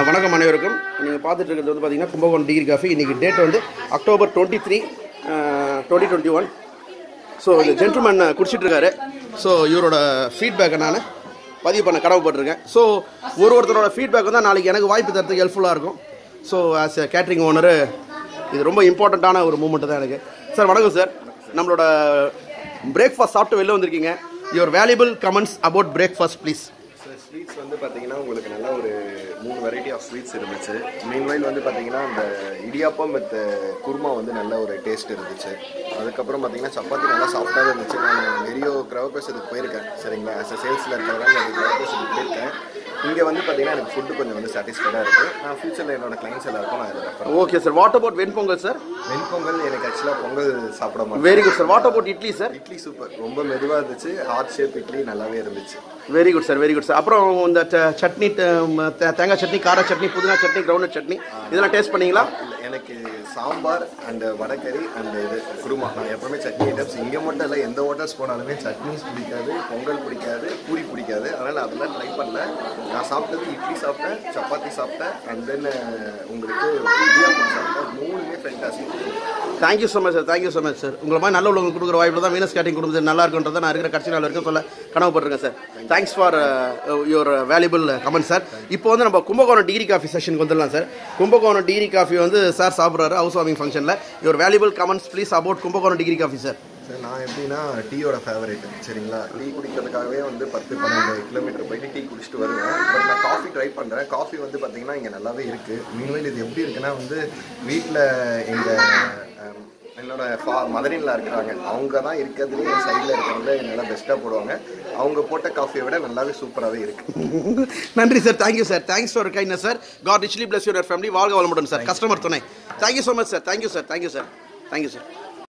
வணக்கம் அனைவருக்கும் நீங்கள் பார்த்துட்டு இருக்கிறது வந்து பார்த்தீங்கன்னா கும்பகோணம் டிகிரி காஃபி இன்றைக்கி டேட் வந்து October twenty three twenty twenty one so இந்த ஜென்டில்மேன் குடிச்சிட்டு இருக்காரு ஸோ இவரோட ஃபீட்பேக்கை நான் பதிவு பண்ண கடமைப்பட்டிருக்கேன் ஸோ ஒரு ஒருத்தரோட ஃபீட்பேக் வந்து நாளைக்கு எனக்கு வாய்ப்பு தரத்துக்கு ஹெல்ப்ஃபுல்லாக இருக்கும் so as a catering owner இது ரொம்ப இம்பார்ட்டண்ட்டான ஒரு மூமெண்ட் தான் எனக்கு சார் வணக்கம் சார் நம்மளோட பிரேக்ஃபாஸ்ட் சாப்பிட்டு வெளில வந்திருக்கீங்க your valuable comments about breakfast please sir sweets வந்து பார்த்தீங்கன்னா உங்களுக்கு நல்ல ஒரு மூணு வெரைட்டி ஆஃப் ஸ்வீட்ஸ் இருந்துச்சு மெயின்வைல் வந்து பார்த்தீங்கன்னா அந்த இடியாப்பம் வித் குருமா வந்து நல்ல ஒரு டேஸ்ட் இருந்துச்சு அதுக்கப்புறம் பார்த்தீங்கன்னா சப்பாத்தி நல்லா சாஃப்டாக இருந்துச்சு நான் நிறைய கிரவபேசத்துக்கு போயிருக்கேன் சரிங்களா ஆஸ் அ சேல்ஸில் இருக்கிறவங்க அந்த கிரவபேசத்துக்கு போயிருக்கேன் இங்கே வந்து பார்த்தீங்கன்னா எனக்கு ஃபுட்டு கொஞ்சம் வந்து சாட்டிஸ்ஃபைடாக இருக்குது நான் ஃபியூச்சரில் என்னோட கிளைண்ட்ஸ் எல்லாருக்கும் நான் இதை refer okay sir what about venpongal sir venpongal எனக்கு ஆக்சுவலாக பொங்கல் சாப்பிட மாட்டேன் very good sir what about idli sir idli super ரொம்ப மெதுவாக இருந்துச்சு ஹார்ட் ஷேப் இட்லி நல்லாவே இருந்துச்சு very good sir very good sir அப்புறம் இந்த ட- சட்னி ட- ம, தே- தேங்காய் சட்னி கார சட்னி புதினா சட்னி கிரவுண்ட் சட்னி இதெல்லாம் டேஸ்ட் பண்ணீங்களா இல்ல, எனக்கு சாம்பார் அண்ட் வடகறி அண்ட் இது குருமா நான் எப்பவுமே சட்னி ஐட்டம்ஸ் இங்கே மட்டும் இல்லை எந்த ஹோட்டல்ஸ் போனாலுமே சட்னிஸ் பிடிக்காது பொங்கல் பிடிக்காது பூரி பிடிக்காது அதனால் அதெல்லாம் ட்ரை பண்ணல நான் சாப்பிட்டது இட்லி சாப்பிட்டேன் சப்பாத்தி சாப்பிட்டேன் அண்ட் தென் உங்களுக்கு இடியாப்பம் சாப்பிட்டேன் மூணுமே fantastic thank you so much sir thank you so much sir உங்களை மாதிரி நல்ல உள்ளவங்களுக்கு கொடுக்குற வாய்ப்பு தான் வீனஸ் கேட்டிங் குடும்பத்தில் நல்லா இருக்குன்றதை நான் இருக்கிற கட்சி நாள் வரைக்கும் சொல்ல கனவுப்பட்டிருக்கேன் sir thanks for your valuable comment sir இப்போ வந்து நம்ம கும்பகோணம் டிகிரி காஃபி செஷனுக்கு வந்துடலாம் சார் கும்பகோணம் டிகிரி காஃபி வந்து சார் சாப்பிட்றாரு ஹவுஸ் வார்மிங் ஃபங்க்ஷனில் your valuable comments please about Kumbakonam degree coffee sir sir நான் எப்படின்னா டீயோட ஃபேவரேட் சரிங்களா டீ குடிக்கிறதுக்காகவே வந்து பத்து பன்னெண்டு கிலோமீட்டர் போயிட்டு டீ குடிச்சிட்டு வருவேன் பட் நான் காஃபி ட்ரை பண்ணுறேன் காஃபி வந்து பார்த்தீங்கன்னா இங்கே நல்லாவே இருக்குது மீன்வெயில் இது எப்படி இருக்குன்னா வந்து வீட்டில் எங்கள் என்னோட ஃபா மதரின்ல இருக்கிறாங்க அவங்க தான் இருக்கிறதுலே என் சைடில் இருக்கிறவங்க நல்லா பெஸ்ட்டாக போடுவாங்க அவங்க போட்ட காஃபியை விட நல்லாவே சூப்பராகவே இருக்குது நன்றி sir thank you sir thanks for kindness sir God richly bless your family வாழ்க வளமுடன் சார் கஸ்டமர் துணை thank you so much sir thank you sir thank you sir thank you sir